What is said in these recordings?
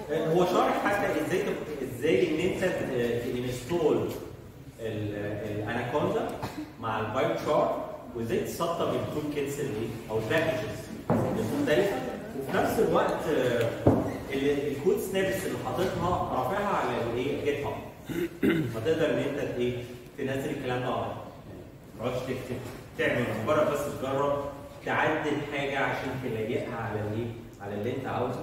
هو شارح حتى ازاي تب- ازاي ان انت تنستول الاناكوندا مع البايب شارت وازاي تسطب التول كيتس الايه او الباكجز المختلفه وفي نفس الوقت آه، ال- الكود سنابس اللي حاططها رافعها على الايه جيت هاب فتقدر ان انت ايه تنزل الكلام ده على ما تقعدش تكتب تعمل مجرد بس تجرب تعدل حاجه عشان تلاقيها على الايه على اللي انت عاوزه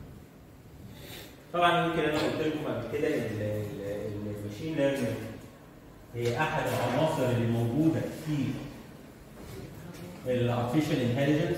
طبعا يمكن انا قلت لكم قبل كده ان الماشين ليرنينج هي احد العناصر اللي موجوده في الارتفيشال انتليجنس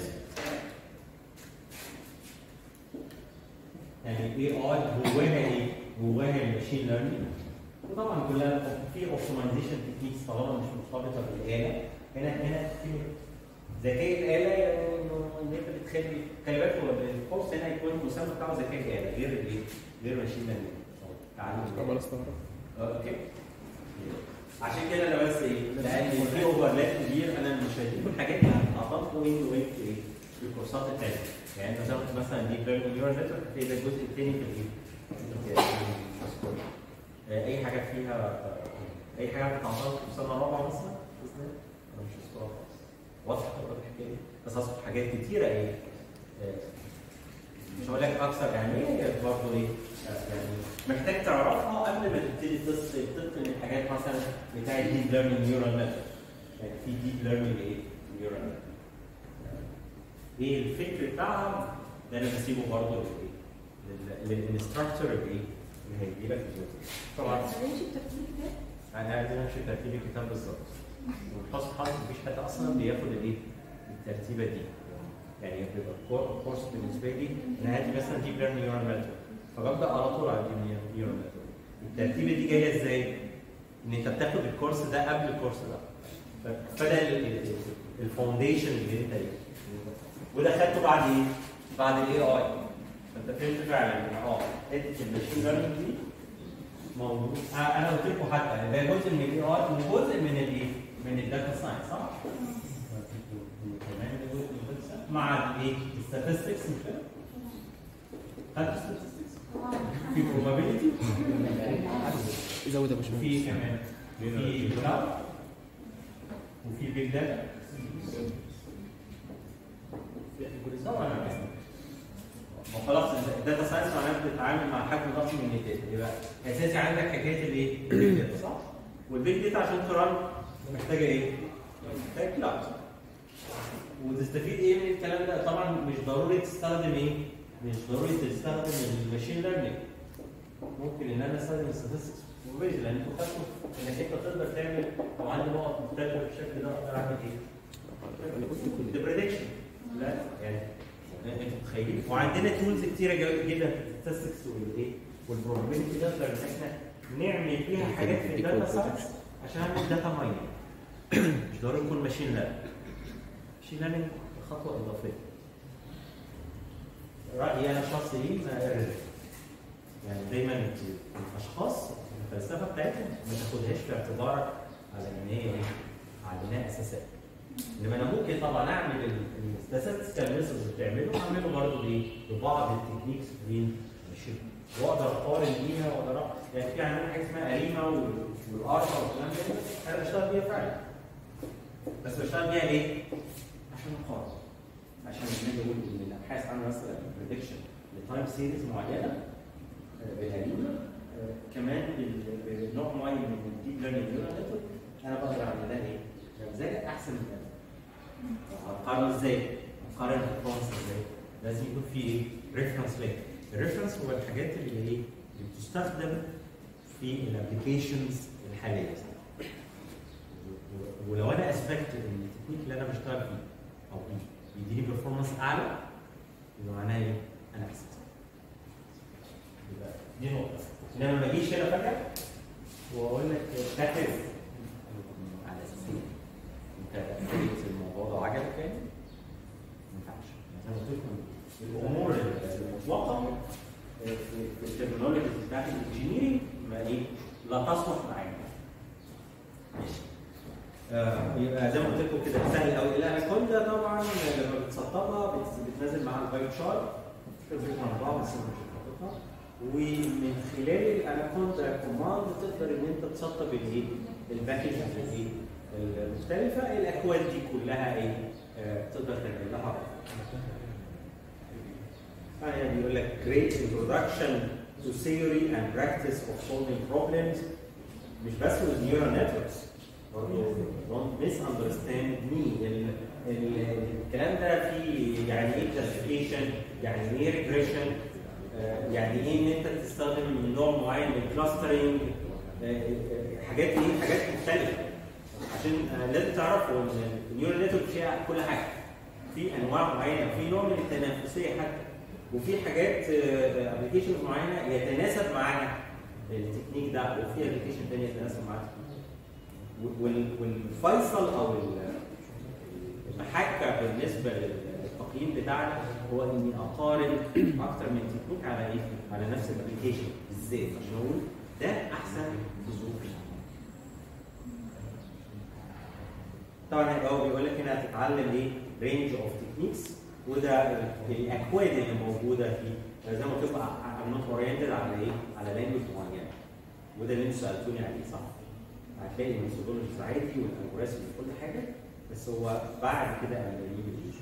يعني الاي اي جواها ايه؟ جواها الماشين ليرنينج وطبعا كلها في اوبتمايزيشن تكنيكس طالما مش مرتبطه بالاله هنا هنا في ذكاء الاله يعني انه ان انت بتخلي خلي بالك هو الكورس هنا يكون المسمى بتاعه ذكاء اله غير الايه؟ غير ماشين ليرنينج أو تعلم الآلة. عمال استغرب اه اوكي عشان كده انا بس ايه لان في اوفرلاب كبير انا مش هديكم الحاجات اللي هتعطلكم وين وين في ايه في الكورسات الثانيه يعني مثلا مثلا دي ليرنينج نيورال نتورك هتلاقي ده الجزء الثاني في الايه في الكورس. آه، اي حاجه فيها آه، اي حاجه هتعطلك في سنه رابعه مثلا باذن الله انا مش هذكرها خالص واضحه ولا الحكايه دي بس اذكر حاجات كتيره ايه آه، مش هقول لك اكثر اهميه هي برضه ايه آه، يعني محتاج تعرفها قبل ما تبتدي تصل تتقن الحاجات مثلا بتاع الديب ليرنينج نيورال نتورك يعني في ديب ليرنينج ايه نيورال نتورك ايه الفكر بتاعها ده انا بسيبه برضه للايه للانستراكتور الايه اللي هيجي لك طبعا هنمشي بترتيب كده انا عايز امشي ترتيب الكتاب بالظبط والحصر حاصل مفيش حد اصلا بياخد الايه الترتيبه دي يعني بيبقى الكور- الكورس بالنسبه لي انا هادي مثلا ديب ليرنينج نيورال نتورك فببدا على طول على الديب نيورال نتورك الترتيبه دي جايه ازاي؟ ان انت بتاخد الكورس ده قبل الكورس ده ف- فده الفاونديشن اللي انت ايه وده خدته بعد ايه؟ بعد الاي اي فانت فهمت فعلا ان اه حته الماشين ليرنينج دي موجود آه، انا قلت لكم حتى ده جزء من الاي اي وجزء من الايه؟ من الداتا ساينس صح؟ كمان ده جزء من الداتا ساينس مع الايه؟ الستاتستكس مش كده؟ خدت statistics؟ في probability زود يا باشمهندس وفي كمان في كلاود وفي بيج داتا طبعا وخلاص الداتا ساينس معناها بتتعامل مع حجم ضخم من الداتا يبقى اساسي عندك حكايه الايه؟ البيج داتا صح؟ والبيج داتا عشان ترن محتاجه ايه؟ محتاج كلاود وتستفيد ايه من الكلام ده؟ طبعا مش ضروري تستخدم ايه؟ مش ضروري تستخدم الماشين ليرنينج ممكن ان انا استخدم الستاتستكس وبيز لان انتوا خدتوا انك انت تقدر تعمل لو عندي نقط مختلفه بالشكل ده اقدر اعمل ايه؟ انا قلت كل ده بريدكشن لا يعني انتوا متخيلين وعندنا تولز كتيره جا- جدا في الستاتستكس والايه والبروبابيلتي نقدر ان احنا نعمل فيها حاجات في الداتا ساينس عشان اعمل داتا مايننج مش ضروري يكون ماشين ليرنينج ماشين ليرنينج خطوه اضافيه رايي انا الشخصي ليه ما يعني دايما الاشخاص الفلسفه بتاعتهم ما تاخدهاش في اعتبارك على ان هي ايه؟ على انها اساسات. انما انا ممكن طبعا اعمل الستاتستيكال ميثودز اللي بتعمله اعمله برضه بايه؟ ببعض التكنيكس بين الشركه واقدر اقارن بيها واقدر أ- يعني في عندنا حاجه اسمها اريما والارفا والكلام ده انا بشتغل بيها فعلا. بس بشتغل بيها ليه؟ عشان اقارن. عشان لما اجي اقول ان الابحاث عن مثلا بريدكشن لتايم سيريز معينه بالهريمه كمان بال- بنوع معين من الديب ليرنينج نيورال نتورك انا بقدر اعمل ده ايه؟ نمذجه احسن من ده. هقارن ازاي؟ هقارن الريفرنس ازاي؟ لازم يكون في ايه؟ ريفرنس لينك. الريفرنس هو الحاجات اللي ايه؟ اللي بتستخدم في الابلكيشنز الحاليه. و- ولو انا اثبتت ان التكنيك اللي انا بشتغل فيه او بيه بيديني برفورمانس اعلى يبقى معناها ايه؟ انا احسن. يبقى دي نقطة. انما ما اجيش هنا فجأة واقول لك ده كذب. على اساس ايه؟ انت ابتديت الموضوع ده عجبك يعني؟ ما ينفعش. زي ما قلت لكم الامور المطلقة في في الترمينولوجي بتاعت الانجينيرنج ما ايه؟ لا تصلح معانا. ماشي. آه، يبقى زي ما قلت لكم كده سهل قوي الاناكوندا طبعا لما بتسطبها بت- بتنزل معاها البايو شارت فكره مع بعض بس أنا مش حاططها ومن خلال الاناكوندا كوماند تقدر ان انت تسطب الايه؟ الباكج الايه؟ المختلفه الاكواد دي كلها ايه؟ آه، تقدر تعمل لها يعني بيقول لك great introduction to theory and practice of solving problems مش بس with neural networks برضه don't misunderstand me ال- ال- الكلام ده فيه يعني ايه classification يعني ايه regression آه، يعني ايه ان انت تستخدم نوع معين من clustering آه، آه، حاجات ايه حاجات مختلفه عشان آه، لازم تعرفوا ان النيورال نتورك فيها كل حاجه في انواع معينه في نوع من التنافسيه حتى وفي حاجات ابلكيشنز معينه يتناسب معاها التكنيك ده وفي ابلكيشن ثانيه يتناسب معاها وال- والفيصل او ال- المحكه بالنسبه للتقييم بتاعنا هو اني اقارن اكتر من تكنيك على ايه؟ على نفس الابلكيشن بالذات عشان اقول ده احسن في ظروفي. طبعا هو بيقول لك هنا هتتعلم ايه؟ رينج اوف تكنيكس وده الاكواد اللي موجوده فيه زي ما تبقى نوت اورينتد على ايه؟ على لانجوج معينه وده اللي انتوا سالتوني عليه صح؟ هتلاقي الميثودولوجيز عادي والالجوريزم وكل حاجه بس هو بعد كده اما يجي اليوزر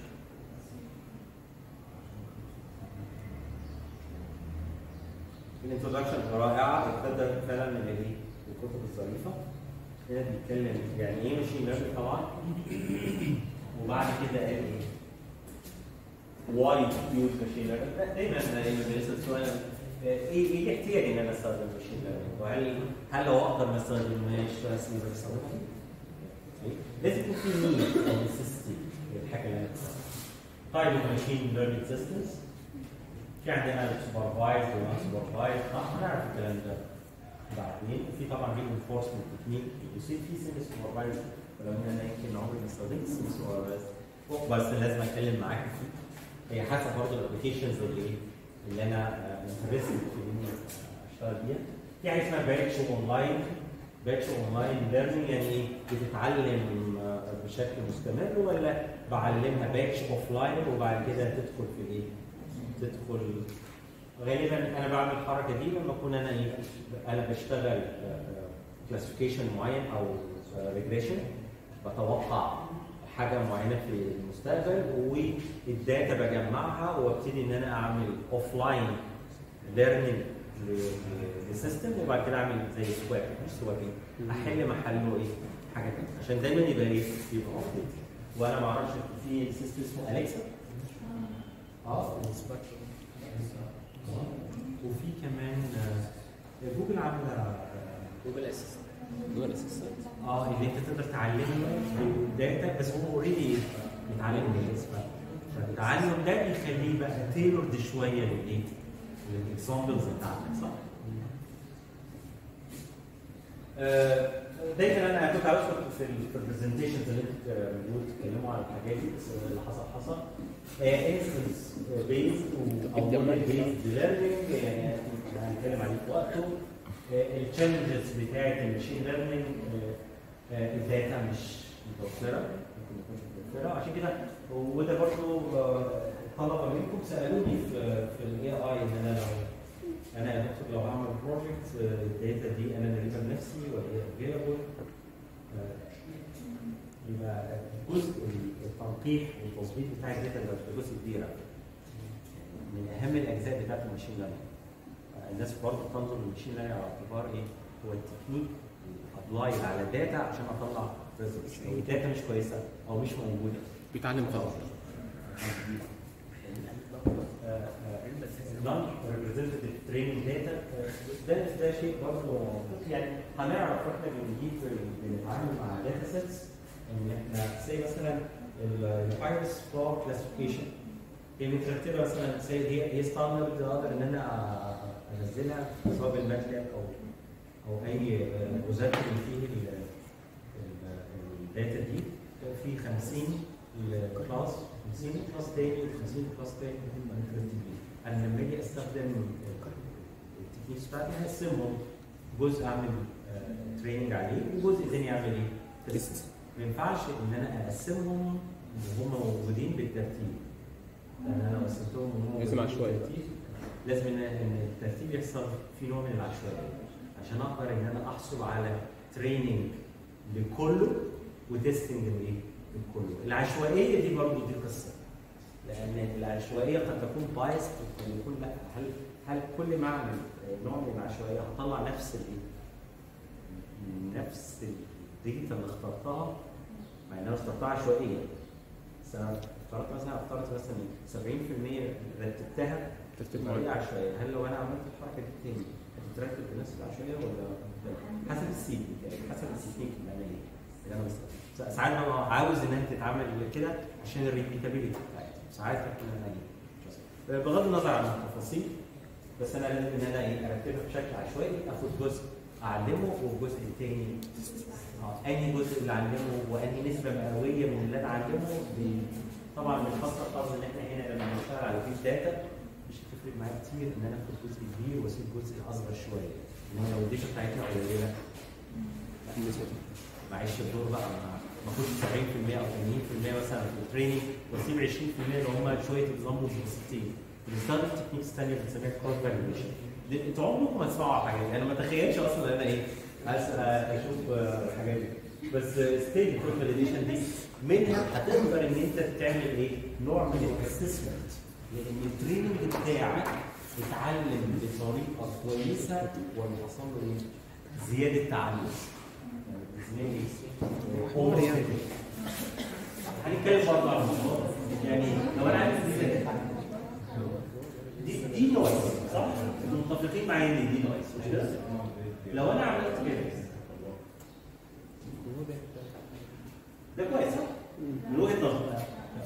الانترودكشن رائعه ابتدى فعلا من الايه؟ الكتب الظريفه هنا بيتكلم يعني ايه ماشين ليرنينج طبعا وبعد كده قال ايه؟ واي يوز ماشين ليرنينج دايما دايما بنسال سؤال آه، ايه ايه الاحتياج ان انا استخدم ماشين ليرنينج وهل هل لو اقدر ما استخدمهاش بس يبقى استخدمها؟ إيه؟ لازم يكون في نيد او نسيستي الحاجه اللي انا بستخدمها. طيب الماشين ليرنينج سيستمز في عندنا سوبرفايز وان سوبرفايز هنعرف الكلام ده بعدين في طبعا ري انفورسمنت تكنيك يصير في سيمي سوبرفايز ولو ان انا يمكن عمري ما استخدمت سيمي سوبرفايز بس لازم اتكلم معاك فيه هي حسب برضه الابلكيشنز اللي ايه اللي انا انترستد في اني اشتغل بيها في حاجه اسمها باتش اونلاين باتش اونلاين ليرنينج يعني ايه بتتعلم آه، بشكل مستمر ولا بعلمها باتش اوف لاين وبعد كده تدخل في الايه؟ تدخل غالبا انا بعمل الحركه دي لما اكون انا ايه انا بشتغل كلاسيفيكيشن معين او ريجريشن بتوقع حاجه معينه في المستقبل والداتا بجمعها وابتدي ان انا اعمل اوف لاين ليرنينج للسيستم وبعد كده اعمل زي سواب مش سوابين احل محله ايه حاجه تانيه عشان دايما يبقى ايه يبقى ابديت وانا ما اعرفش في سيستم اسمه اليكسا اه وفي كمان آه، جوجل عامله آه، جوجل اسيستنت جوجل اسيستنت اه اللي انت تقدر تعلمه الداتا بس هو اوريدي بيتعلم بالنسبه فالتعلم ده بيخليه بقى تيلورد شويه للايه؟ للاكزامبلز بتاعتك صح؟ آه، دايما انا كنت عاوز في البرزنتيشنز اللي انتوا بتقولوا تتكلموا عن الحاجات دي بس اللي حصل حصل انفرنس بيزد او موديل بيزد ليرنينج يعني هنتكلم عليه في وقته التشالنجز بتاعت المشين ليرنينج الداتا مش متوفره ممكن ما تكونش متوفره عشان كده وده برضه طلبه منكم سالوني في في الاي اي ان انا لو انا يا دكتور لو هعمل بروجكت الداتا دي انا اللي بنفسي ولا هي افيلابل يبقى جزء التنقيح والتظبيط بتاع الداتا ده جزء كبير أوي. من اهم الاجزاء بتاعت الماشين ليرنينج الناس برضه بتنظر للماشين ليرنينج على اعتبار ايه؟ هو التكنيك ابلايد على الداتا عشان اطلع ريزلتس لو الداتا مش كويسه او مش موجوده بيتعلم غلط نون ريبريزنتيف تريننج داتا ده ده شيء برضه يعني هنعرف واحنا بنجيب بنتعامل مع داتا سيتس ان احنا زي مثلا الفيروس فلو كلاسيفيكيشن هي مترتبه مثلا زي هي هي ستاندرد اقدر ان انا انزلها سواء بالماتلاب او او اي مذكر فيه ال- ال- الداتا دي في 50 كلاس 50 كلاس تاني 50 كلاس تاني مترتبين انا لما اجي استخدم التكنيكس بتاعتي هقسمهم جزء اعمل تريننج عليه وجزء تاني اعمل ايه؟ تيست ما ينفعش ان انا اقسمهم وهم موجودين بالترتيب لان انا لو قسمتهم وهم لازم موجودين عشوائي بقى. بالترتيب لازم ان ان الترتيب يحصل في نوع من العشوائيه عشان اقدر ان انا احصل على تريننج لكله وتستنج لايه؟ لكله. العشوائيه دي برضه دي قصه لان العشوائيه قد تكون بايس قد يكون لا هل هل كل ما اعمل نوع من العشوائيه هطلع نفس الايه؟ نفس الديتا اللي اخترتها مع ان انا اخترتها عشوائيه بس انا افترضت مثلا افترضت مثلا 70% رتبتها ترتيب بطريقه معين عشوائيه هل لو انا عملت الحركه دي تاني هتترتب بنفس العشوائيه ولا لا؟ حسب السيد حسب التكنيك اللي انا ايه اللي انا بستخدمه ساعات ببقى عاوز انها تتعمل كده عشان الريبيتابيلتي بتاعتها ساعات ممكن انا ايه بغض النظر عن التفاصيل بس انا لازم ان انا ايه ارتبها بشكل عشوائي اخد جزء اعلمه والجزء الثاني اه انهي جزء اللي اعلمه وانهي نسبه مئويه من اللي انا اعلمه بي- طبعا من حسن الحظ ان احنا هنا لما بنشتغل على بيج داتا مش هتفرق معايا كتير ان انا اخد جزء كبير واسيب جزء اصغر شويه انما لو الداتا بتاعتنا قليله بالنسبه معيش الدور بقى ما ما اخدش 70% او 80% مثلا في التريننج واسيب 20% اللي هم شويه اكزامبلز بسيطين بنستخدم تكنيكس ثانيه بنسميها كروس فاليديشن انتوا عمركم ما تسمعوا على الحاجات دي انا ما اتخيلش اصلا ان انا ايه أس- اشوف آه، الحاجات دي بس ستيل كروس فاليديشن دي منها هتقدر ان انت تعمل ايه نوع من الاسسمنت لان التريننج بتاعك اتعلم بطريقه كويسه وحصل له ايه زياده تعلم يعني اوفر هنتكلم برضه عن الموضوع ده. يعني لو انا عايز دي دي دي نويز صح؟ انتوا متفقين معايا ان دي نويز مش كده؟ لو انا عملت كده ده كويس صح؟ من وجهه نظري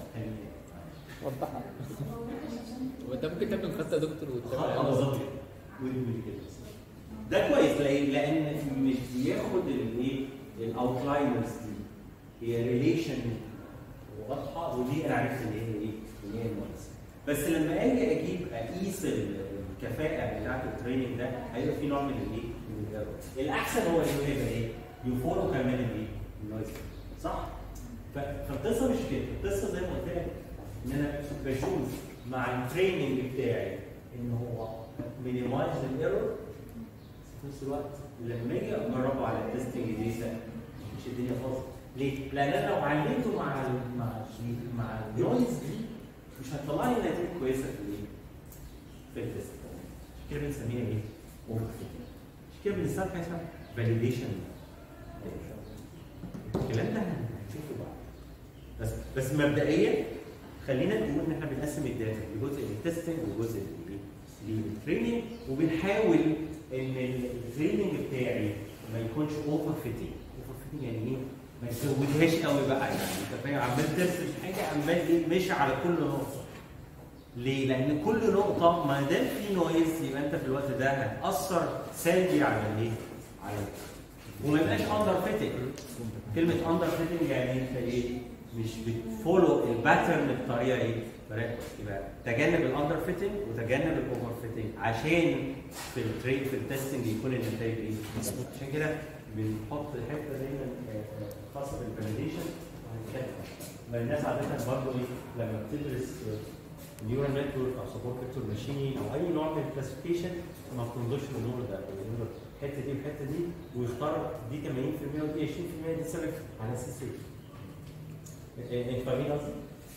وضحها وانت ممكن تعمل خطه يا دكتور خطأ وتتابع نظري ودي ودي كده ده كويس لان لان مش بياخد الايه الاوتلاينرز دي هي ريليشن واضحه ودي انا عرفت ان هي ايه ان هي نويز بس لما اجي اجيب اقيس الكفاءه بتاعت التريننج ده هيبقى في نوع من الايه؟ من الايرور الاحسن هو انه يبقى ايه؟ يفولو كمان الايه؟ النويز صح؟ ف- فالقصه مش كده القصه زي ما قلت لك ان انا بشوف مع التريننج بتاعي ان هو مينيمايز الايرور في نفس الوقت لما اجي اجربه على التستنج داتا مش الدنيا فاضيه ليه؟ لان انا لو علمته مع ال مع ال مع النويز دي مش هتطلع لي نتائج كويسه في الايه؟ في التست عشان كده بنسميها ايه؟ اوفر عشان كده بنستخدم حاجه اسمها فاليديشن الكلام ده هنشوفه بعد بس بس مبدئيا خلينا نقول ان احنا بنقسم الداتا لجزء للتستنج وجزء للايه؟ للتريننج وبنحاول ان التريننج بتاعي ما يكونش اوفر فيتنج اوفر فيتنج يعني ايه؟ ما يزودهاش قوي بقى يعني انت فاهم عمال ترسم حاجه عمال ايه ماشي على كل نقطه ليه؟ لان كل نقطه ما دام في نويز يبقى انت في الوقت ده هتاثر سلبي على الايه؟ على وما يبقاش اندر فيتنج كلمه اندر فيتنج يعني انت ايه؟ مش بتفولو الباترن بطريقه ايه؟ طريقه كويسة. يبقى تجنب الاندر فيتنج وتجنب الاوفر فيتنج عشان في التريد في التستنج يكون النتائج ايه؟ عشان كده بنحط حته دايما آه، آه، خاصه بالفاليديشن وهنتكلم عنها. الناس عاده برضه ايه لما بتدرس نيورال نتورك او سبورت فيكتور ماشين او اي نوع من الكلاسيفيكيشن ما بتنظرش للنور ده بينظر الحته دي والحته دي ويختار دي 80% ودي 20% دي سبب على اساس ايه؟ إيه- انت فاهمين قصدي؟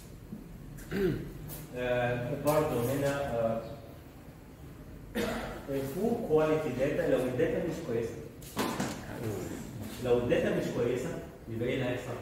آه، برضه هنا آه، الفور كواليتي داتا لو الداتا مش كويسه لو الداتا مش كويسه يبقى ايه اللي هيحصل؟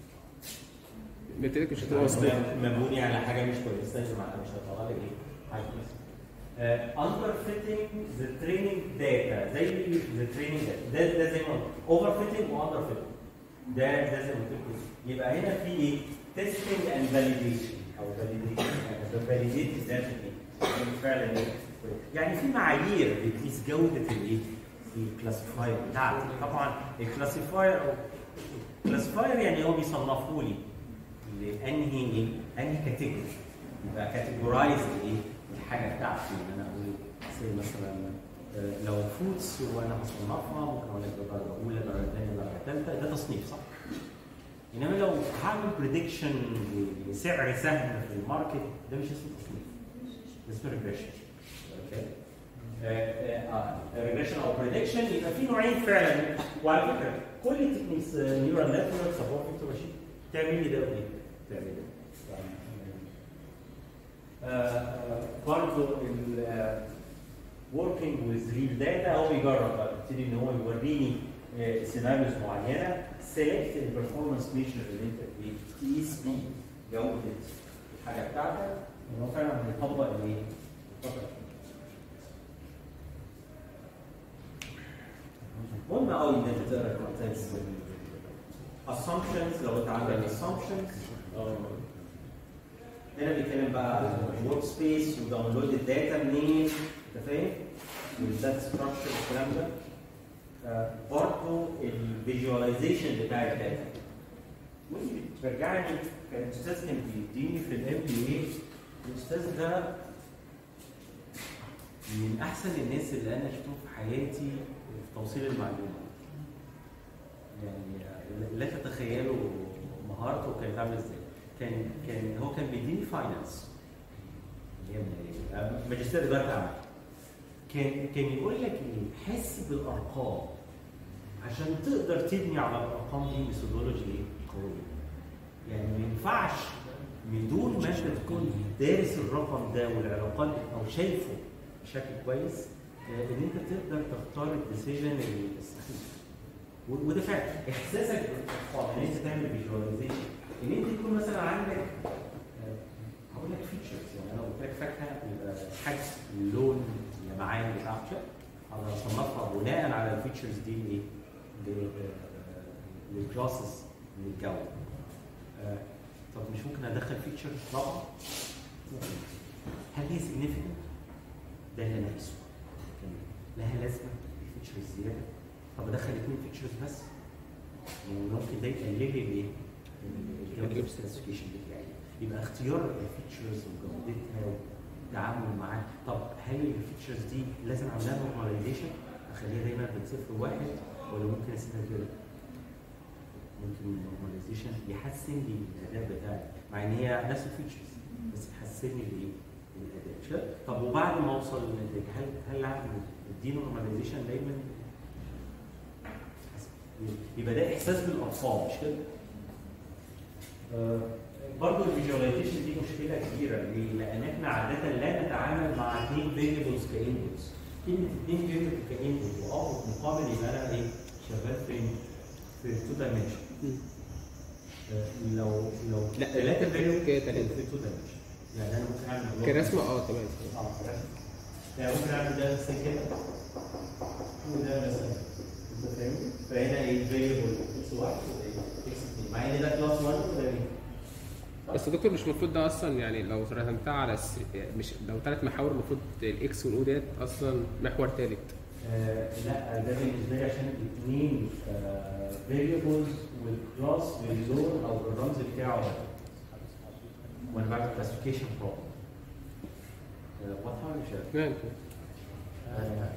نتائج مش هتبقى مظبوطه مبني على حاجه مش كويسه يبقى معناها مش هيطلع لك ايه؟ حاجه كويسه. اندر فيتنج ذا تريننج داتا زي ذا تريننج داتا ده ده زي ما قلت اوفر فيتنج واندر فيتنج ده ده زي ما قلت لكم يبقى هنا في ايه؟ تيستنج اند فاليديشن او فاليديشن فاليديت الداتا دي يعني فعلا ايه؟ يعني في معايير بتقيس جوده الايه؟ الكلاسيفاير بتاعتي طبعا الكلاسيفاير كلاسيفاير يعني هو بيصنفوا لي لانهي ايه؟ انهي كاتيجوري يبقى كاتيجورايز ايه؟ الحاجه بتاعتي ان انا اقول زي مثلا آه، لو فودز وانا هصنفها ممكن اقول لك ده درجه اولى درجه ثانيه درجه ثالثه ده تصنيف صح؟ انما لو هعمل بريدكشن لسعر سهم في الماركت ده مش اسمه تصنيف ده اسمه ريجريشن كده ريجريشن او بريدكشن يبقى في نوعين فعلا وعلى فكره كل التكنيكس نيورال نتورك سبورت فيكتور ماشين تعمل لي ده ودي تعمل ده برضه ال working with real data هو بيجرب بقى يبتدي ان هو يوريني سيناريوز معينه select البرفورمانس ميجر اللي انت بتقيس بيه جوده الحاجه بتاعتك ان هو فعلا بيطبق الايه؟ بيطبق مهم قوي ان انت تقرا الكونتنتس assumptions لو انت عندك assumptions هنا بيتكلم بقى عن الورك سبيس وداونلود الداتا منين انت فاهم؟ والداتا ستراكشر والكلام ده آه، برضه الفيجواليزيشن بتاع الداتا ودي بترجعني كان استاذ كان بيديني في الام بي اي الاستاذ ده من احسن الناس اللي انا شفتهم في حياتي في توصيل المعلومه يعني لا تتخيلوا مهارته كانت عامله ازاي كان كان هو كان بيديني فاينانس ماجستير اداره اعمال كان كان يقول لك ايه حس بالارقام عشان تقدر تبني على الارقام دي ميثودولوجي قويه يعني ما ينفعش من دون ما انت تكون دارس الرقم ده والعلاقات او شايفه بشكل كويس آه، ان انت تقدر تختار الديسيجن الصحيح و- وده فعلا احساسك بالارقام ان انت تعمل فيجواليزيشن ان انت تكون مثلا عندك آه، هقول لك فيتشرز يعني انا قلت لك فاكهه يبقى حجم اللون اللمعان بتاع شيء انا اصنفها بناء على الفيتشرز دي لايه؟ للكلاسز من الجو آه، طب مش ممكن ادخل فيتشر رابعه؟ هل هي significant؟ ده اللي انا قايسه لكن لها لازمه الفيتشرز زياده طب ادخل اثنين فيتشرز بس وممكن ده يقلل لي الايه؟ الجوده السبيسيفيكيشن بتاعي يبقى اختيار الفيتشرز وجودتها والتعامل معاها طب هل الفيتشرز دي لازم اعملها نورماليزيشن اخليها دايما بصفر واحد ولا ممكن اسيبها كده؟ ممكن النورماليزيشن يحسن لي الاداء بتاعي مع ان هي نفس الفيتشرز بس تحسن لي الايه؟ الاداء مش كده؟ طب وبعد ما اوصل للنتيجه هل هل اعمل دي نورماليزيشن دايما يبقى ده احساس بالارقام مش كده؟ آه، برضه الفيجواليزيشن دي مشكله كبيره ليه؟ لان احنا عاده لا نتعامل مع اثنين فيريبلز كانبوتس كلمه اثنين فيريبلز كانبوت واوت مقابل يبقى انا ايه؟ شغال في في تو دايمنشن لو لو لا، ثلاثه كده فيريبلز تلاتة. في تو دايمنشن يعني انا ممكن اعمل block. كرسمه اه تمام اه رسم. يعني ممكن اعمل ده مثلا كده وده مثلا انت فاهمني؟ فهنا ايه فيريبل اكس واحد وده ايه اكس اثنين مع ان ده كلاس 1 وده ايه؟ بس يا دكتور مش المفروض ده اصلا يعني لو رسمتها على الس... مش لو ثلاث محاور المفروض الاكس والاو ديت اصلا محور ثالث آه لا ده بالنسبه لي عشان اثنين فيريبلز والكلاس باللون او بالرمز بتاعه وانا بعمل كلاسيفيكيشن بروبلم واضحه ولا مش واضحة؟ تمام آه،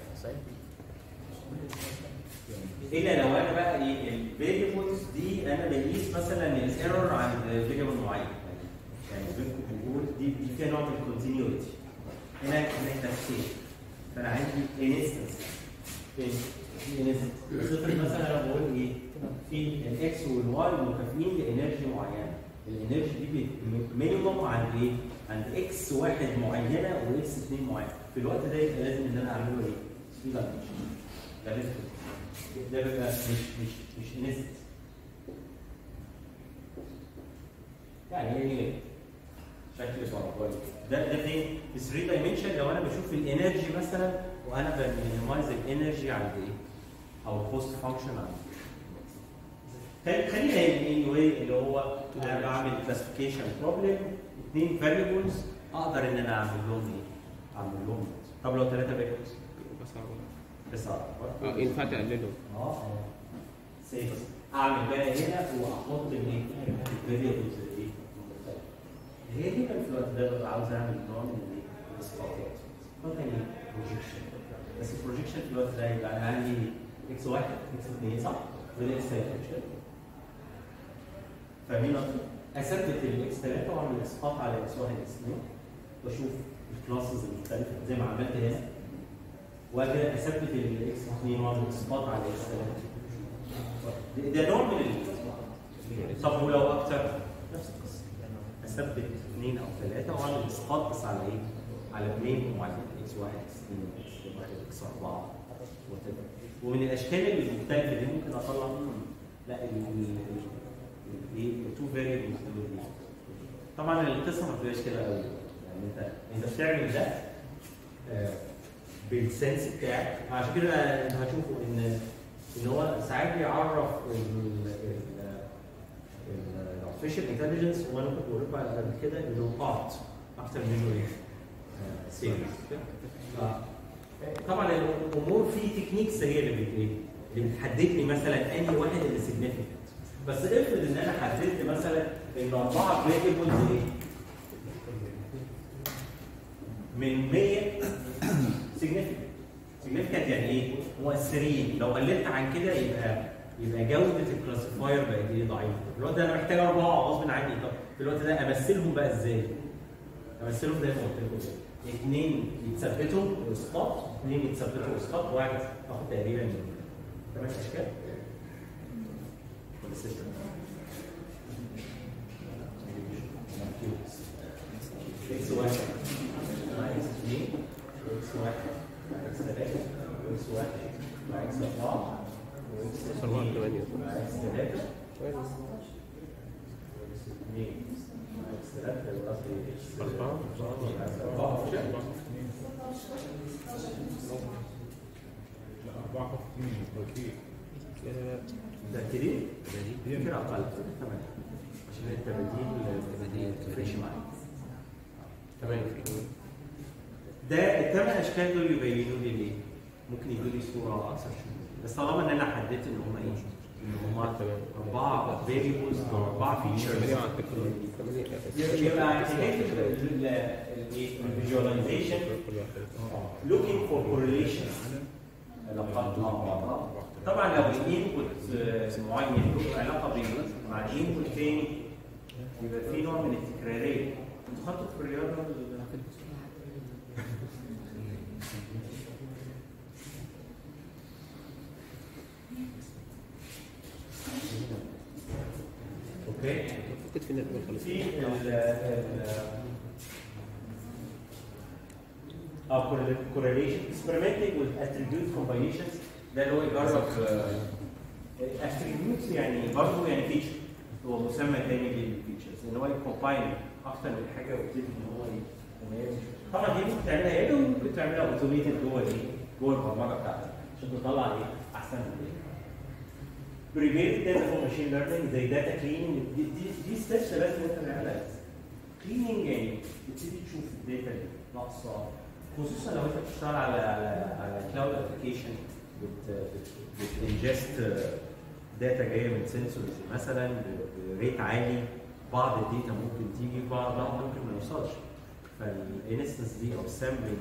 الا لو انا بقى ايه الفيريبلز دي انا بقيس مثلا الايرور عند فيريبل معين يعني بينكم بنقول دي دي فيها نوع من الكونتينيوتي هنا هنا كلاسيفيكيشن فانا عندي انستنس في انستنس صفر مثلا انا بقول ايه في الاكس والواي مكافئين لانرجي معينه الانرجي دي مينيموم عند ايه؟ عند اكس واحد معينه واكس اثنين معينه في الوقت ده يبقى لازم ان انا اعمله ايه؟ سبيد ده لازم ده بيبقى مش مش مش انستنس يعني ايه ايه شكل بارابولي ده ده فين؟ في 3 دايمنشن لو انا بشوف الانرجي مثلا وانا بمينيمايز الانرجي عند ايه؟ او الكوست فانكشن عند خلي- خلينا ايه واي اللي هو انا بعمل كلاسيفيكيشن بروبلم اثنين فاريبلز اقدر ان انا اعمل لهم ايه؟ اعمل لهم طب لو ثلاثه فاريبلز بس أهو. بس اه ينفع تقللهم اه اه سيف اعمل بقى هنا واحط الايه؟ الفاريبلز ايه؟ هي دي كان في الوقت ده ببقى عاوز اعمل نوع من الايه؟ الاسقاطات نوع تاني بروجيكشن بس البروجيكشن في الوقت ده يبقى انا عندي اكس واحد اكس اثنين صح؟ وده اكس ثلاثه مش كده؟ فاهمين قصدي؟ اثبت الاكس 3 واعمل اسقاط على اكس 1 اكس 2 واشوف الكلاسز المختلفه زي ما عملت هنا واجي اثبت الاكس 2 واعمل اسقاط على الاكس 3 ده نوع من ال طب ولو اكتر نفس القصه اثبت اثنين او ثلاثه واعمل اسقاط بس على ايه؟ على اثنين وعلى اكس 1 اكس 2 اكس 1 اكس 4 whatever. ومن الاشكال المختلفه دي ممكن اطلع منهم لا الايه التو فاريبلز دول إيه؟ طبعا القصه ما بتبقاش كده قوي يعني انت انت بتعمل ده آه، بالسنس بتاعك عشان كده انت هتشوفوا ان ان هو ساعات بيعرف الارتفيشال انتليجنس وانا كنت بقول لكم قبل كده انه بارت اكتر منه ايه؟ سيريس طبعا الامور في تكنيكس هي اللي بت ايه؟ اللي بتحدد لي مثلا انهي واحد اللي سيجنفيكانت بس افرض ان انا حددت مثلا ان اربعه فاريبلز ايه؟ من 100 سيجنفيكانت سيجنفيكانت يعني ايه؟ مؤثرين لو قللت عن كده يبقى يبقى جوده الكلاسيفاير بقت ايه ضعيفه في الوقت ده انا محتاج اربعه غصب عني طب في الوقت ده امثلهم بقى ازاي؟ امثلهم زي ما قلت لكم كده. اثنين يتثبتوا اسقاط اثنين يتثبتوا اسقاط واحد اخد تقريبا من ثمان اشكال ولا سته اكس واحد مع اكس اثنين واكس واحد مع اكس ثلاثه واكس واحد مع اكس اربعه واكس أربعة اثنين ثمانية. مع اكس ثلاثه كويس واكس اثنين مع اكس ثلاثه يبقى قصدي اكس أربعة. مع اكس اربعه لا لا لا متأكدين؟ فكرة أقل ثمانية عشان التباديل التباديل تفرش معاك تمام ده الثمان أشكال دول يبينوا لي ليه؟ ممكن يدوا لي صورة أكثر شوية بس طالما إن أنا حددت إن هم إيه؟ إن هم أربعة فاريبلز أو أربعة ثمانية فيتشرز مع التكنولوجيا ثمانية يبقى حكاية الفيجواليزيشن looking for correlations علاقات مع بعضها طبعا لو الانبوت معين له علاقه بال- مع الانبوت تاني يبقى في نوع من التكراريه انتوا خدتوا في الرياضه ال- اوكي فكرت فينا الأول خالص في ال ال اه correlation experimenting with attribute combinations ده اللي هو يجرب attributes يعني برضه يعني feature هو مسمى تاني للفيتشرز ان هو يكومباين اكتر من حاجه ويبتدي ان هو يميز طبعا دي ممكن تعملها يد وممكن تعملها اوتوميتد جوه الايه؟ جوه البرمجه بتاعتك عشان تطلع ايه؟ احسن من ايه؟ بريفيرد داتا فور ماشين ليرنينج زي داتا كليننج دي دي, دي ستيبس لازم انت تعملها كليننج يعني تبتدي تشوف الداتا اللي ناقصه خصوصا لو انت بتشتغل على على على كلاود ابلكيشن بتنجست داتا جايه من سنسورز مثلا بريت عالي بعض الداتا ممكن تيجي بعضها ممكن ما يوصلش فالانستنس دي او السامبلنج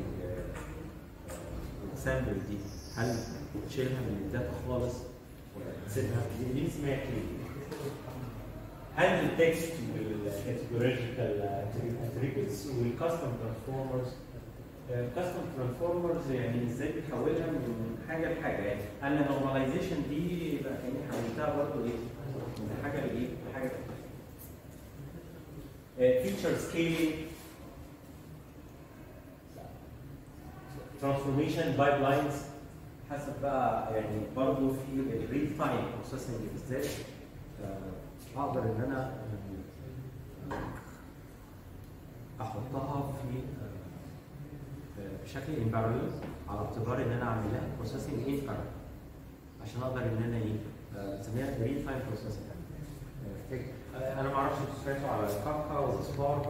السامبل دي هل تشيلها من الداتا خالص ولا تسيبها دي دي اسمها كليننج هل التكست والكاتيجوريكال اتريبيوتس والكاستم ترانسفورمرز الكاستم ترانسفورمرز يعني ازاي بتحولها من حاجه لحاجه يعني انا النورماليزيشن دي يبقى كاني حولتها برضه ايه من حاجه لايه لحاجه فيتشر سكيلينج ترانسفورميشن بايب لاينز حسب بقى يعني برضه في الريل تايم بروسيسنج بالذات آه، اقدر ان انا آه، احطها في آه، بشكل ان بارallel على اعتبار ان انا اعمل لها بروسيسنج ان بارallel عشان اقدر ان انا ايه آه، بنسميها ريل تايم بروسيسنج انا ما اعرفش انتوا سمعتوا على كافكا وسبارك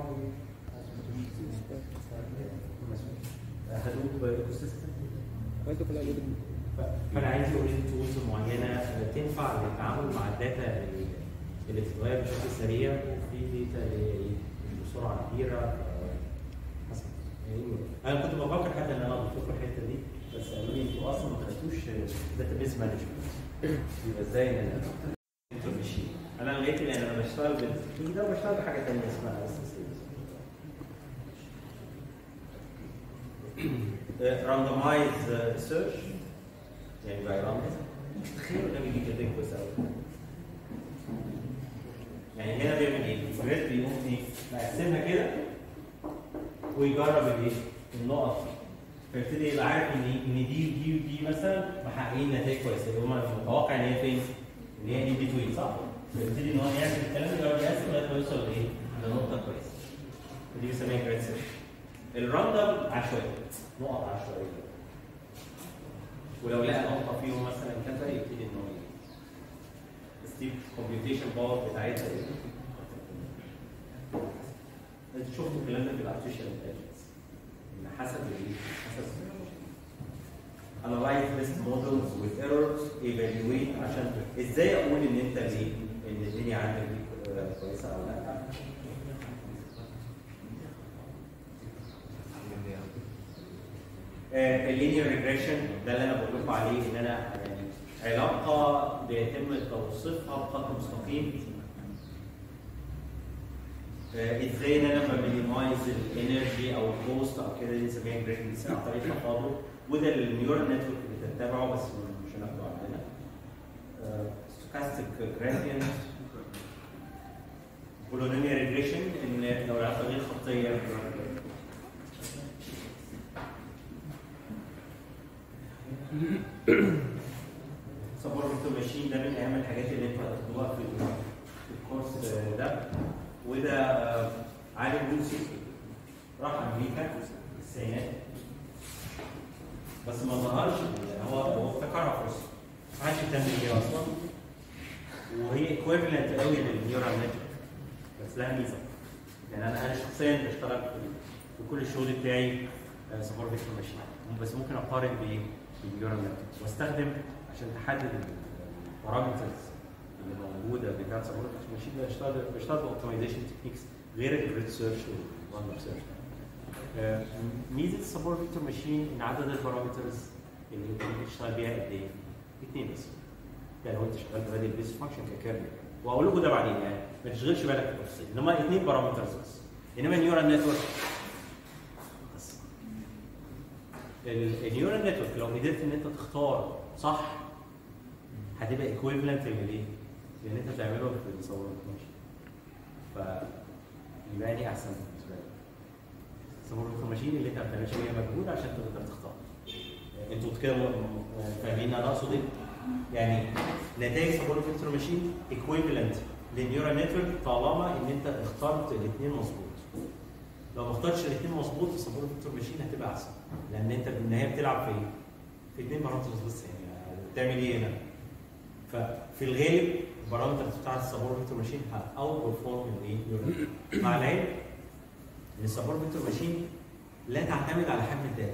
هدوب ايكو سيستم وانتوا كلها موجود فانا عايز اقول تولز معينه تنفع للتعامل مع الداتا اللي- اللي بتتغير بشكل سريع وفي داتا اللي هي ايه بسرعه كبيره حسب يعني انا كنت بفكر حتى ان انا اضيف لكم الحته دي بس قالوا لي انتوا اصلا ما خدتوش داتا بيز مانجمنت يبقى ازاي ان انا انتوا ماشيين انا لقيت ان انا بشتغل بالتكنيك ده وبشتغل بحاجه ثانيه اسمها اس اس راندمايز سيرش يعني باي راندمايز تخيلوا ده بيجيب نتائج كويسه قوي يعني هنا بيعمل ايه؟ الجريد بيقوم ايه؟ مقسمها كده ويجرب الايه؟ النقط فيبتدي يبقى عارف ان ان دي ودي ودي مثلا محققين نتائج كويسه يبقى هم متوقع ان هي فين؟ ان هي ان بتوين صح؟ فيبتدي ان هو يعمل الكلام ده يقعد يقسم لغايه ما يوصل لايه؟ لنقطه كويسه. ودي بنسميها جريد سيرش. الراندم عشوائي نقط عشوائيه. ولو لقى نقطه فيهم مثلا كذا يبتدي ان هو ستيب كومبيوتيشن باور بتاعتها ايه؟ انت شفتوا الكلام ده في الارتفيشال انتليجنس ان حسب الايه؟ حسب analyze list models with errors evaluate عشان ازاي اقول ان انت ليه ان الدنيا عندك دي كويسه او لا اللينير ريجريشن ده اللي انا بقول لكم عليه ان انا يعني علاقه بيتم توصيفها بخط مستقيم آه، ازاي ان انا بمينيمايز الانرجي او الكوست او كده دي بنسميها جريدنس عن طريق التفاضل وده النيورال نتورك بتتبعه بس مش هناخده عندنا ستوكاستيك جرادينت بولونيميا ريجريشن ان لو العلاقه غير خطيه سبورت ماشين ده من اهم الحاجات اللي انتوا هتاخدوها في في الكورس ده وده آه، عالم روسي راح امريكا في التسعينات بس ما ظهرش يعني هو هو افتكرها فرصه ما حدش اهتم بيها اصلا وهي ايكويفالنت قوي للنيورال نتورك بس لها ميزه يعني انا انا شخصيا بشتغل في في كل الشغل بتاعي سبورت فيكتور ماشين بس ممكن اقارن بايه؟ بالنيورال نتورك واستخدم عشان تحدد البارامترز اللي موجوده بتاعت سبورت فيكتور ماشين ده بشتغل بشتغل باوبتمايزيشن تكنيكس غير الجريد سيرش والراندوم سيرش آه، ميزه السبورت فيكتور ماشين ان عدد البارامترز اللي انت ممكن تشتغل بيها قد ايه؟ اثنين بس يعني لو انت شغال برادي البيس فانكشن ككيرنل واقول لكم ده بعدين يعني ما تشغلش بالك بالتفاصيل انما اثنين بارامترز بس انما النيورال نتورك بس ال- النيورال نتورك لو قدرت ان انت تختار صح هتبقى ايكويفالنت للايه؟ للي انت بتعمله في التصور ماشي ف يبقى دي احسن بالنسبه لك تصور ماشين اللي انت ما بتعملش فيها مجهود عشان تقدر تختار انتوا كده م- م- فاهمين انا اقصد ايه؟ يعني نتائج سبورت فيكتور ماشين ايكويفالنت للنيورال نتورك طالما ان انت اخترت الاثنين مظبوط. لو ما اخترتش الاثنين مظبوط السبورت فيكتور ماشين هتبقى احسن لان انت في النهايه بتلعب في ايه؟ في اثنين بارامترز بس يعني بتعمل ايه هنا؟ ففي الغالب البارامترز بتاعت السبورت فيكتور ماشين هاوت بيرفورم الايه؟ نيورال مع العلم ان السبورت فيكتور ماشين لا تعتمد على حجم الداتا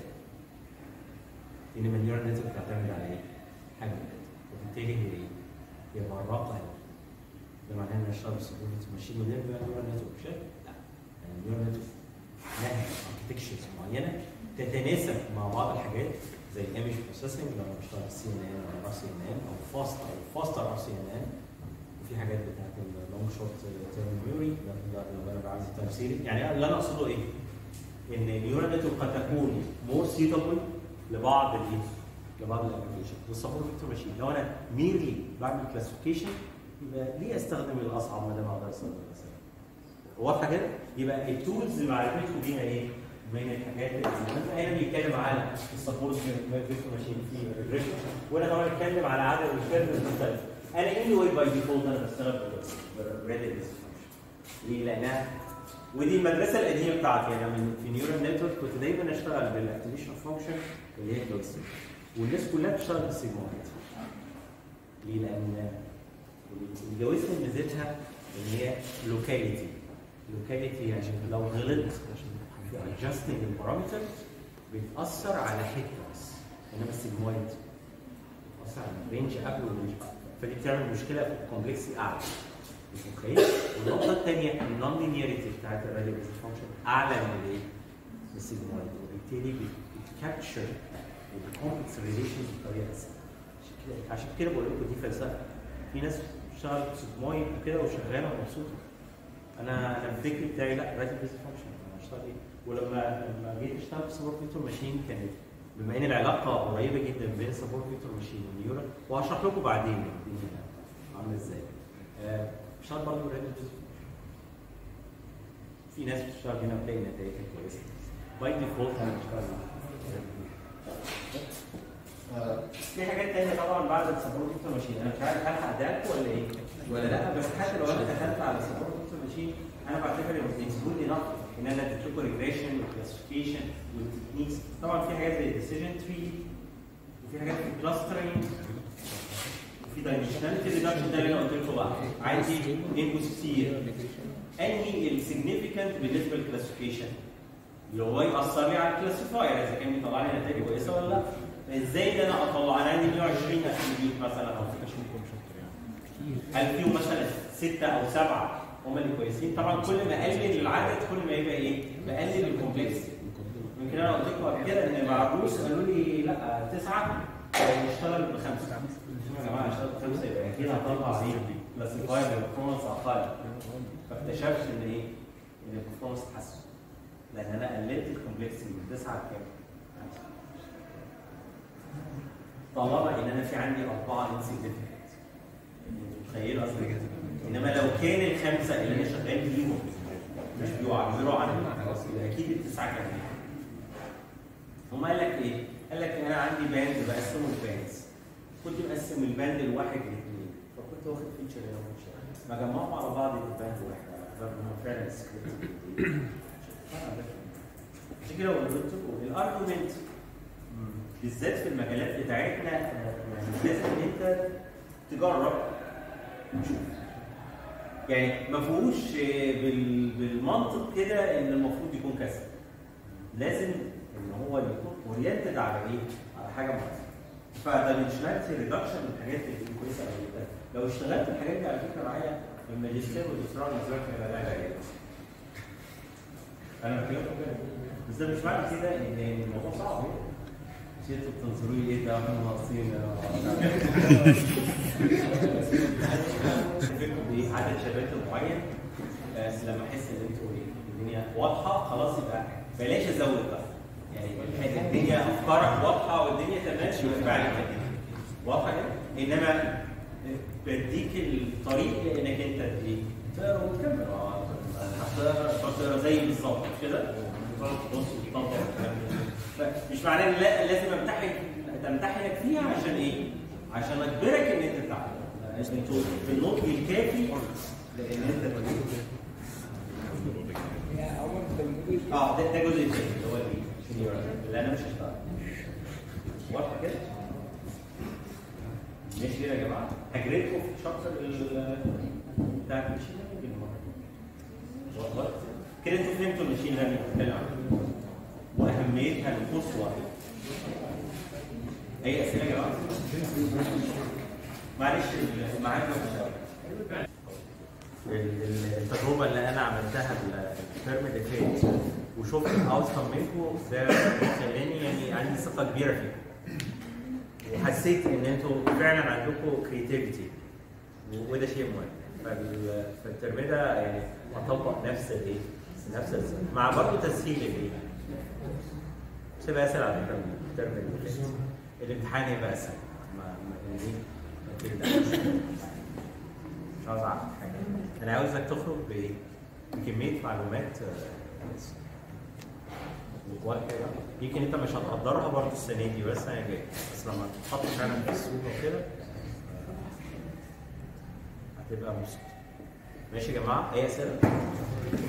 انما النيورال نتورك تعتمد على ايه؟ حجم الداتا وبالتالي هي ايه؟ هي براقه يعني ده معناه ان انا اشتغل بالسبورت ماشين ودي بقى نيورال نتورك شايف؟ لا يعني النيورال نتورك لها اركتكشرز معينه تتناسب مع بعض الحاجات زي الايمج بروسيسنج لو انا بشتغل سي ان ان او ار سي ان ان او فاست او فاستر ار سي ان ان وفي حاجات بتاعت اللونج شورت تيرم ميموري لما انا بعمل تايم سيريز يعني اللي انا اقصده ايه؟ ان النيورال نتورك قد تكون مور سيتابل لبعض الايه؟ لبعض الابلكيشن والسبورت فيكتور ماشين لو انا ميرلي بعمل كلاسيفيكيشن يبقى ليه استخدم الاصعب ما دام اقدر استخدم الاسهل؟ واضحه كده؟ يبقى التولز اللي معرفتكم بيها ايه؟ من الحاجات اللي مثلا هنا بيتكلم على السبورت فيكتور ماشين في الريجريشن وانا طبعا بتكلم على عدد الكيرفز المختلفه انا اني واي باي ديفولت انا بشتغل بالريدلس ليه؟ لانها ودي المدرسه القديمه بتاعتي يعني من في نيورال نتورك كنت دايما اشتغل بالاكتيفيشن فانكشن اللي هي كلوز والناس كلها بتشتغل بالسيجمويد ليه؟ لان الجوازة ميزتها ان هي لوكاليتي لوكاليتي عشان لو غلطت في adjusting البارامتر بتاثر على حته بس انما السيجمويد بتاثر على الرينج قبل والرينج بعد فدي بتعمل مشكله في الكومبلكسي اعلى مش متخيل والنقطه الثانيه النون لينيريتي بتاعت الراديو فانكشن اعلى من الايه؟ من السيجمويد وبالتالي بتكابتشر الكومبلكس ريليشنز بطريقه اسهل عشان كده عشان كده بقول لكم دي فلسفه في ناس بتشتغل سيجمويد وكده وشغاله ومبسوطه انا انا الفكر بتاعي لا راديو بيز فانكشن انا هشتغل ايه ولما لما جيت اشتغل في سبورت فيكتور ماشين كانت بما ان العلاقه قريبه جدا بين سبورت فيكتور ماشين ونيورال وهشرح لكم بعدين الدنيا عامله ازاي. آه، بشتغل برضه ريد في ناس بتشتغل هنا بتلاقي نتائج كويسه. باي ديفولت انا بشتغل آه، في حاجات تانية طبعا بعد السبورت فيكتور ماشين انا مش عارف هلحق ده لكم ولا ايه ولا لا بس حتى لو انا دخلت على السبورت فيكتور ماشين انا بعتبر ان اتس جود انف ان انا اديت لكم ريجريشن وكلاسيفيكيشن والتكنيكس طبعا في حاجات زي ديسيجن تري وفي حاجات في كلاسترنج وفي دايمنشناليتي ريدكشن ده اللي انا قلت لكم بقى عندي انبوتس كتير انهي السيجنفيكانت بالنسبه للكلاسيفيكيشن اللي هو يأثر لي على الكلاسيفاير اذا كان بيطلع لي نتائج كويسه ولا لا ازاي ده انا اطلع انا عندي 120 اتريبيوت مثلا او هل فيهم مثلا سته او سبعه هم اللي كويسين طبعا كل ما اقلل العدد كل ما يبقى ايه؟ بقلل الكومبلكسيتي يمكن انا قلت لكم قبل كده ان مع الروس قالوا لي لا تسعه نشتغل بخمسه يا جماعه اشتغل بخمسه يبقى اكيد هطلع ايه؟ كلاسيفاير بالبرفورمانس اقل فاكتشفت ان ايه؟ ان البرفورمانس اتحسن لان انا قللت الكومبلكسيتي من تسعه لكام؟ طالما ان انا في عندي اربعه انسيجنفكت متخيل قصدي انما لو كان الخمسه اللي انا شغال بيهم مش بيعبروا عن خلاص يبقى اكيد التسعه كمان هم قال لك ايه؟ قال لك انا عندي باند بقسمه لباندز كنت مقسم الباند لواحد لاثنين فكنت واخد فيتشر هنا وفيتشر ما جمعهم على بعض يبقى باند واحد على هم فعلا سكريبت عشان كده قلت لكم الارجيومنت بالذات في المجالات بتاعتنا يعني لازم انت تجرب وتشوف يعني ما فيهوش بال- بالمنطق كده ان المفروض يكون كذا لازم ان هو يكون اورينتد على ايه؟ على حاجه معينه فدايمنشناليتي ريدكشن من الحاجات اللي كويسه قوي جدا لو اشتغلت الحاجات دي على فكره معايا في الماجستير والدكتوراه بالنسبه لك هيبقى ده علاج انا بكلمكم كده بس ده مش معنى كده ان الموضوع صعب مش انتوا بتنظروا لي ايه ده احنا ناقصين فكركم بايه عدد شباتر معين آه، لما احس ان انتوا ايه الدنيا واضحه خلاص يبقى بلاش ازود بقى يعني الدنيا افكارك واضحه والدنيا تمام يبقى فعلا كده واضحه كده انما بديك الطريق انك انت ايه تقرا وتكمل اه هتقرا هتقرا زي بالظبط مش كده؟ بص وتطبق مش معناه ان لا لازم امتحن تمتحنك فيها عشان ايه؟ عشان اجبرك ان انت تتعلم انتوا في النضج الكافي لان انت اه ده ده جزء تاني اللي هو الايه؟ اللي انا مش هشتغل واضحه كده؟ ماشي كده يا جماعه هجريتكم في شابتر ال- بتاع المشين ليرنينج المره واضح؟ كده انتوا فهمتوا المشين ليرنينج بتتكلم عنه واهميتها القصوى اي اسئله يا جماعه؟ معلش ال- معاك ال- ال- التجربه اللي انا عملتها ال- الترم اللي فات وشفت الاوتكم منكم ده خلاني يعني عندي ثقه كبيره فيكم وحسيت ان انتوا فعلا عندكم كريتيفيتي وده شيء مهم فال- فالترم ده يعني اطبق نفس الايه؟ نفس الزمن. مع برضه تسهيل الايه؟ مش هيبقى اسهل على فكره من الترم اللي فات الامتحان هيبقى اسهل ما ما يعني ايه؟ ما تقلقش. مش عاوز اعرف حاجه انا عاوزك تخرج بايه؟ بكميه معلومات آه، وقت كده. يمكن انت مش هتقدرها برضه السنه دي بس السنه الجايه بس لما تتحط فعلا في السوق وكده هتبقى مبسوط ماشي يا جماعه اي اسئله؟